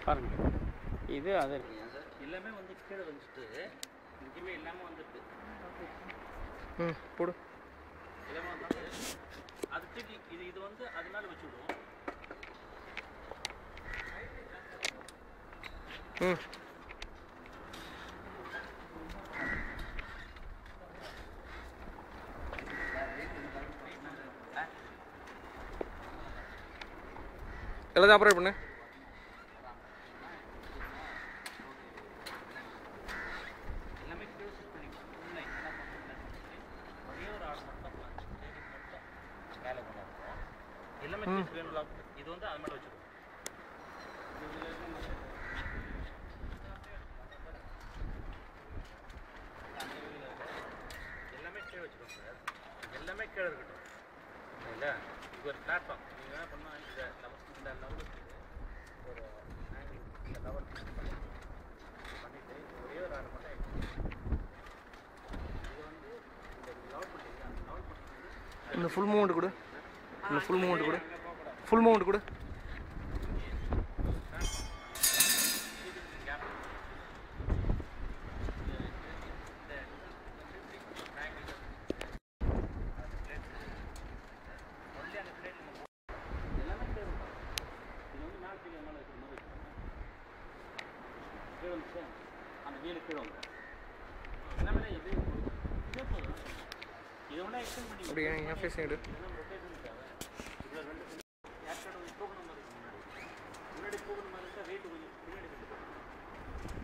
பாருங்க இது அது எல்லாமே வந்து கீழே வந்துட்டு எங்கேயுமே இல்லாமல் வந்துட்டு ம் போடு எல்லாமே வந்து அது தூக்கி இது இது வந்து அது மேலே வச்சு விடுவோம் ம் எல்லாத்தையும் ஆப்ரேட் பண்ணு எல்லாமே கீழே ஷிஃப்ட் பண்ணி இல்லை என்ன பண்ணுறேன் ஒரே ஒரு ஆள் மட்டும் லேடி மட்டும் மேலே கொண்டு வந்துடும் எல்லாமே கீழே லாக் இது வந்து அது மேலே வச்சுருவோம் எல்லாமே கீழே வச்சுருவோம் சார் எல்லாமே கீழே இருக்கட்டும் இல்லை இது ஒரு பிளாட்ஃபார்ம் நீங்கள் என்ன பண்ணால் இந்த லெவல் இந்த லெவலுக்கு ஒரு angle, இந்த லெவல் பண்ணி பண்ணிட்டு ஒரே ஒரு ஆள் மட்டும் இது வந்து இந்த லெவல் பண்ணிட்டு அந்த லெவல் பண்ணிட்டு இந்த ஃபுல் மூமெண்ட் கொடு இந்த ஃபுல் மூமெண்ட் கொடு ஃபுல் மூமெண்ட் கொடு கேப் எல்லாமே கீழே இருக்கும். இது வந்து மேலே கீழே மேலே வைக்கிற மாதிரி வச்சுக்கோங்க. கீழே வந்துச்சு அந்த வீலு கீழே வந்துடும் எல்லாமே இது இதே போதும் இதை வேணா எக்ஸ்டெண்ட் பண்ணி அப்படியே என் ஃபேஸ் எடு இதெல்லாம் rotation தேவை. இதுல ரெண்டு ஏர்கார்டு கொஞ்சம் தூக்கணும் மாதிரி இருக்கு முன்னாடி. முன்னாடி தூக்கணும் மாதிரி இருந்தா weight கொஞ்சம் பின்னாடி கொண்டு போகும்.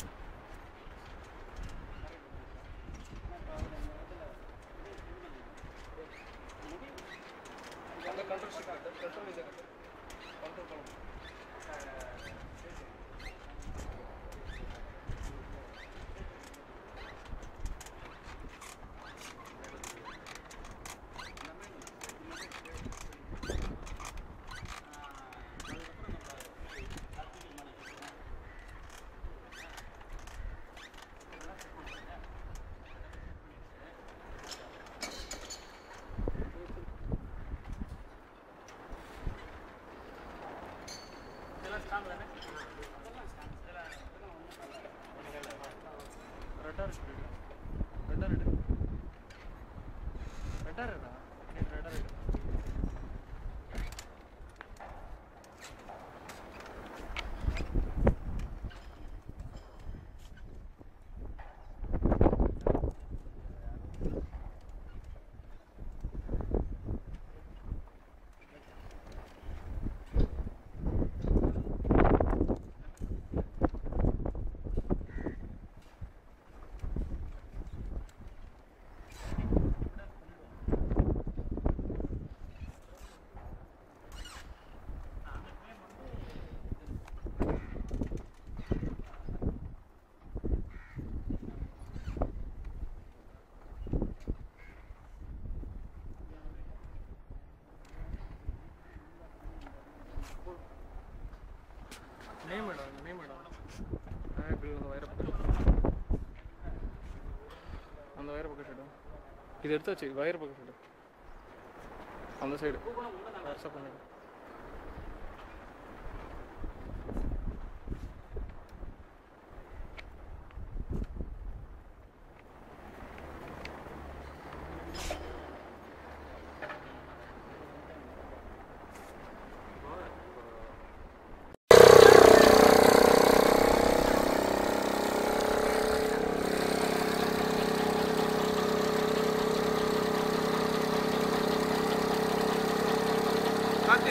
இதெல்லாம் stand தானே? ரெட்டார் எடு ரெட்டார் எடு ரெட்டார் எடுடா ரெட்டார் எடு நேம் இடம் அந்த நேம் இடம் ஆப்பிள் அந்த வயரை பக்கம் அந்த வயரை பக்கம் சைடு இது எடுத்தாச்சு வயர் பக்கம் சைடு அந்த சைடு வாட்ஸ்அப் பண்ணிடு கார்த்தி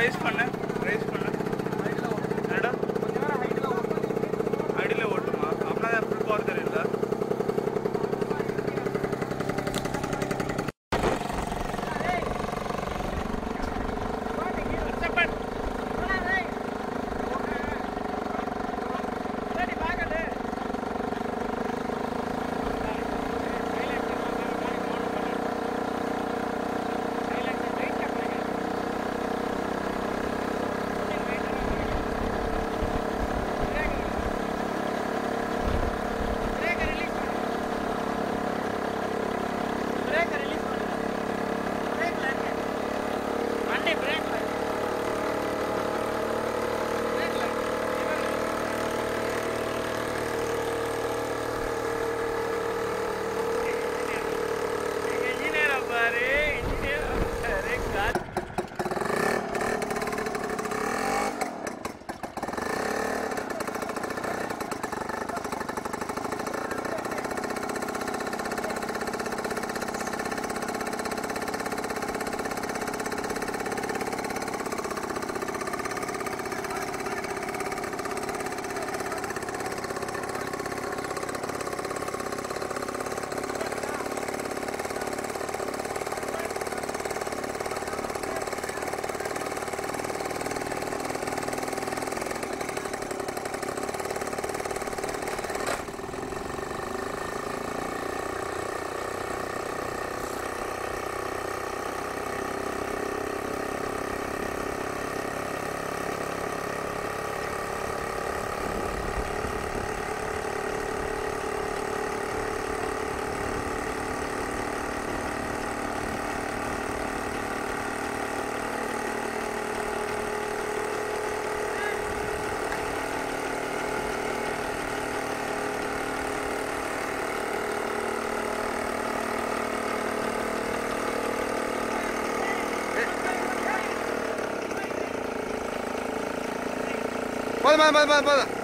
ரைஸ் பண்ணு ரைஸ் பண்ணு என்னடா அடியில் ஓட்டுமா அப்படின்னா ஃபுல் பவர் தெரியல வண்டி பிரேக்ல இன்ஜினியரை பாரு இன்ஜினியரை பாரு கார் போதும் போதும் போதும் போதும்